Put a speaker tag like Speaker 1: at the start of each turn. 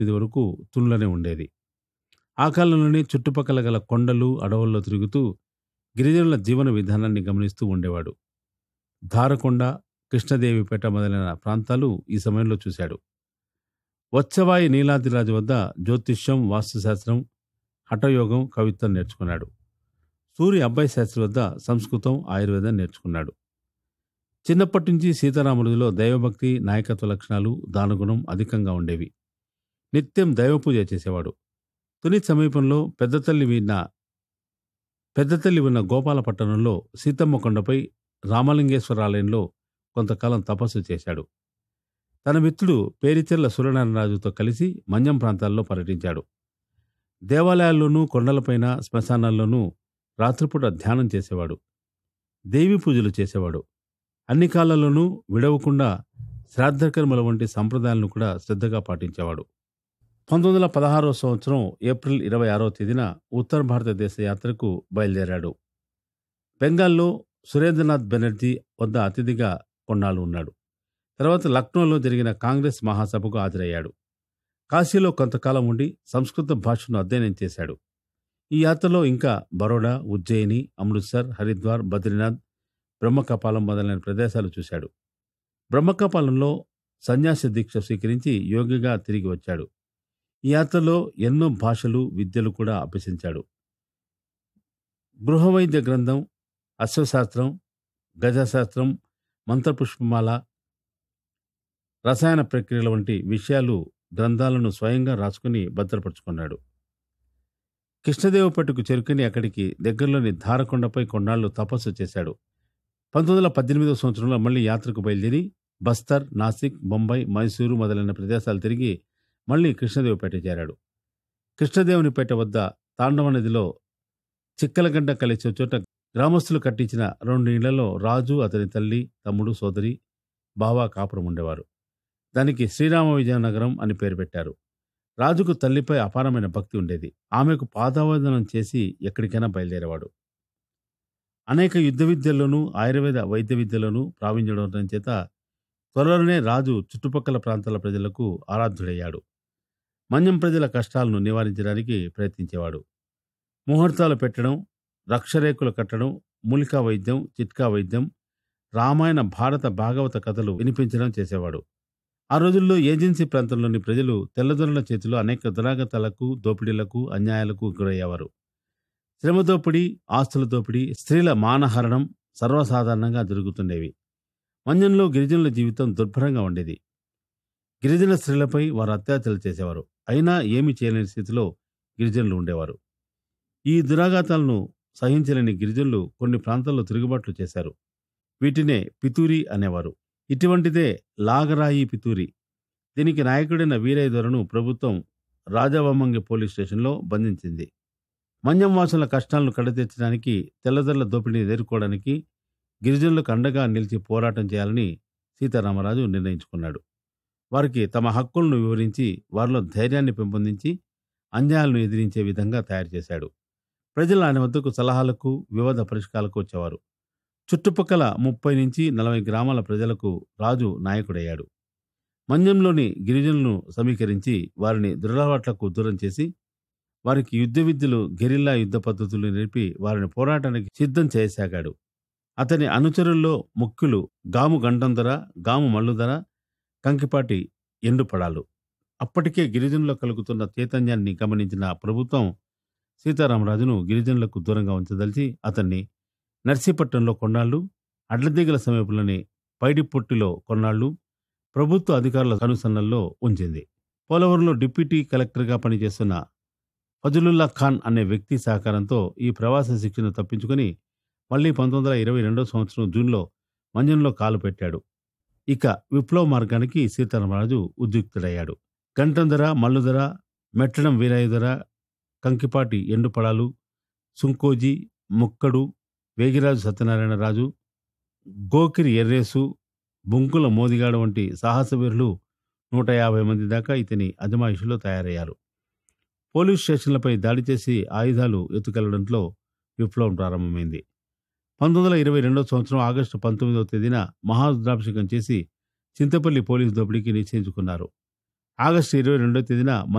Speaker 1: ఇది వరకు తుళ్ళనే ఉండేది ఆ కాలంలోనే చుట్టుపక్కల గల కొండలు అడవుల్లో తిరుగుతూ గిరిజనుల జీవన విధానాన్ని గమనిస్తూ ఉండేవాడు ధారకొండ కృష్ణదేవిపేట మొదలైన ప్రాంతాలు ఈ సమయంలో చూశాడు వచ్చవాయి నీలాద్రిరాజు వద్ద జ్యోతిష్యం వాస్తుశాస్త్రం హఠయోగం కవిత్వం నేర్చుకున్నాడు సూర్య అబ్బాయి శాస్త్రి వద్ద సంస్కృతం ఆయుర్వేదం నేర్చుకున్నాడు చిన్నప్పటి నుంచి సీతారాముడిలో దైవభక్తి నాయకత్వ లక్షణాలు దానగుణం అధికంగా ఉండేవి నిత్యం దైవపూజ చేసేవాడు తుని సమీపంలో పెద్దతల్లి విన్న పెద్దతల్లి ఉన్న గోపాలపట్టణంలో సీతమ్మ కొండపై రామలింగేశ్వరాలయంలో కొంతకాలం తపస్సు చేశాడు తన మిత్రుడు పేరిచెర్ల సూర్యనారాయణరాజుతో కలిసి మన్యం ప్రాంతాల్లో పర్యటించాడు దేవాలయాల్లోనూ కొండలపైన శ్మశానాల్లోనూ రాత్రిపూట ధ్యానం చేసేవాడు దేవి పూజలు చేసేవాడు అన్ని కాలాల్లోనూ విడవకుండా శ్రాద్ధకర్మల వంటి సంప్రదాయాలను కూడా శ్రద్ధగా పాటించేవాడు పంతొమ్మిది వందల పదహారో సంవత్సరం ఏప్రిల్ ఇరవై ఆరో తేదీన ఉత్తర భారతదేశ యాత్రకు బయలుదేరాడు బెంగాల్లో సురేంద్రనాథ్ బెనర్జీ వద్ద అతిథిగా కొన్నాళ్ళు ఉన్నాడు తర్వాత లక్నోలో జరిగిన కాంగ్రెస్ మహాసభకు హాజరయ్యాడు కాశీలో కొంతకాలం ఉండి సంస్కృత భాషను అధ్యయనం చేశాడు ఈ యాత్రలో ఇంకా బరోడా ఉజ్జయిని అమృత్సర్ హరిద్వార్ బద్రీనాథ్ బ్రహ్మకపాలం మొదలైన ప్రదేశాలు చూశాడు బ్రహ్మకపాలంలో సన్యాసి దీక్ష స్వీకరించి యోగిగా తిరిగి వచ్చాడు ఈ యాత్రలో ఎన్నో భాషలు విద్యలు కూడా అభ్యసించాడు గృహవైద్య గ్రంథం అశ్వశాస్త్రం గజశాస్త్రం మంత్రపుష్పమాల రసాయన ప్రక్రియల వంటి విషయాలు గ్రంథాలను స్వయంగా రాసుకుని భద్రపరుచుకున్నాడు కృష్ణదేవపట్టుకు చేరుకుని అక్కడికి దగ్గరలోని ధారకొండపై కొన్నాళ్లు తపస్సు చేశాడు పంతొమ్మిది వందల పద్దెనిమిదవ సంవత్సరంలో మళ్ళీ యాత్రకు బయలుదేరి బస్తర్ నాసిక్ బొంబాయి మైసూరు మొదలైన ప్రదేశాలు తిరిగి మళ్ళీ కృష్ణదేవపేట చేరాడు కృష్ణదేవునిపేట వద్ద తాండవ నదిలో చిక్కలగడ్డ కలిసే చోట గ్రామస్తులు కట్టించిన రెండు ఇళ్లలో రాజు అతని తల్లి తమ్ముడు సోదరి బావా కాపురం ఉండేవారు దానికి శ్రీరామ విజయనగరం అని పేరు పెట్టారు రాజుకు తల్లిపై అపారమైన భక్తి ఉండేది ఆమెకు పాదావందనం చేసి ఎక్కడికైనా బయలుదేరేవాడు అనేక యుద్ధ విద్యల్లోనూ ఆయుర్వేద వైద్య విద్యలోనూ ప్రావీణ్యం ఉండటం చేత త్వరలోనే రాజు చుట్టుపక్కల ప్రాంతాల ప్రజలకు ఆరాధ్యుడయ్యాడు మన్యం ప్రజల కష్టాలను నివారించడానికి ప్రయత్నించేవాడు ముహూర్తాలు పెట్టడం రక్షరేకులు కట్టడం మూలికా వైద్యం చిట్కా వైద్యం రామాయణ భారత భాగవత కథలు వినిపించడం చేసేవాడు ఆ రోజుల్లో ఏజెన్సీ ప్రాంతంలోని ప్రజలు తెల్లదొరల చేతిలో అనేక దురాగతాలకు దోపిడీలకు అన్యాయాలకు గురయ్యేవారు శ్రమ దోపిడీ ఆస్తుల దోపిడీ స్త్రీల మానహరణం సర్వసాధారణంగా జరుగుతుండేవి మన్యంలో గిరిజనుల జీవితం దుర్భరంగా ఉండేది గిరిజన స్త్రీలపై వారు అత్యాచారాలు చేసేవారు అయినా ఏమీ చేయలేని స్థితిలో గిరిజనులు ఉండేవారు ఈ దురాఘాతాలను సహించలేని గిరిజనులు కొన్ని ప్రాంతాల్లో తిరుగుబాట్లు చేశారు వీటినే పితూరి అనేవారు ఇటువంటిదే లాగరాయి పితూరి దీనికి నాయకుడైన వీరయ్య దొరను ప్రభుత్వం రాజవమ్మంగి పోలీస్ స్టేషన్లో బంధించింది మన్యం వాసుల కష్టాలను కడతీర్చడానికి తెల్లదొరల దోపిడీని ఎదుర్కోవడానికి గిరిజనులకు అండగా నిలిచి పోరాటం చేయాలని సీతారామరాజు నిర్ణయించుకున్నాడు వారికి తమ హక్కులను వివరించి వారిలో ధైర్యాన్ని పెంపొందించి అన్యాయాలను ఎదిరించే విధంగా తయారు చేశాడు ప్రజలు ఆయన వద్దకు సలహాలకు వివాద పరిష్కారాలకు వచ్చేవారు చుట్టుపక్కల ముప్పై నుంచి నలభై గ్రామాల ప్రజలకు రాజు నాయకుడయ్యాడు మన్యంలోని గిరిజనులను సమీకరించి వారిని దురలవాట్లకు దూరం చేసి వారికి యుద్ధ విద్యలు గెరిల్లా యుద్ధ పద్ధతులు నేర్పి వారిని పోరాటానికి సిద్ధం చేయసాగాడు అతని అనుచరుల్లో ముఖ్యులు గాము గంటంధర గాము మల్లుధర కంకిపాటి ఎండుపడాలు అప్పటికే గిరిజనుల్లో కలుగుతున్న చైతన్యాన్ని గమనించిన ప్రభుత్వం సీతారామరాజును గిరిజనులకు దూరంగా ఉంచదలిచి అతన్ని నర్సీపట్నంలో కొన్నాళ్లు అడ్లదిగల సమీపంలోని పైడిపొట్టిలో కొన్నాళ్లు ప్రభుత్వ అధికారుల కనుసన్నల్లో ఉంచింది పోలవరంలో డిప్యూటీ కలెక్టర్గా పనిచేస్తున్న ఫజలుల్లా ఖాన్ అనే వ్యక్తి సహకారంతో ఈ ప్రవాస శిక్షణ తప్పించుకుని మళ్లీ పంతొమ్మిది వందల ఇరవై రెండో సంవత్సరం జూన్లో మంజంలో కాలు పెట్టాడు ఇక విప్లవ మార్గానికి సీతారామరాజు ఉద్యుక్తుడయ్యాడు గంటంధర మల్లుధర మెట్టడం వీరయ్యధర కంకిపాటి ఎండుపడాలు సుంకోజీ ముక్కడు వేగిరాజు సత్యనారాయణరాజు గోకిరి ఎర్రేసు బుంకుల మోదిగాడు వంటి సాహసవీరులు నూట యాభై మంది దాకా ఇతని అజమాయిషిలో తయారయ్యారు పోలీస్ స్టేషన్లపై దాడి చేసి ఆయుధాలు ఎత్తుకెళ్లడంతో విప్లవం ప్రారంభమైంది పంతొమ్మిది వందల ఇరవై రెండో సంవత్సరం ఆగస్టు పంతొమ్మిదవ తేదీన మహారుద్రాభిషేకం చేసి చింతపల్లి పోలీసు దోపిడీకి నిశ్చయించుకున్నారు ఆగస్టు ఇరవై రెండో తేదీన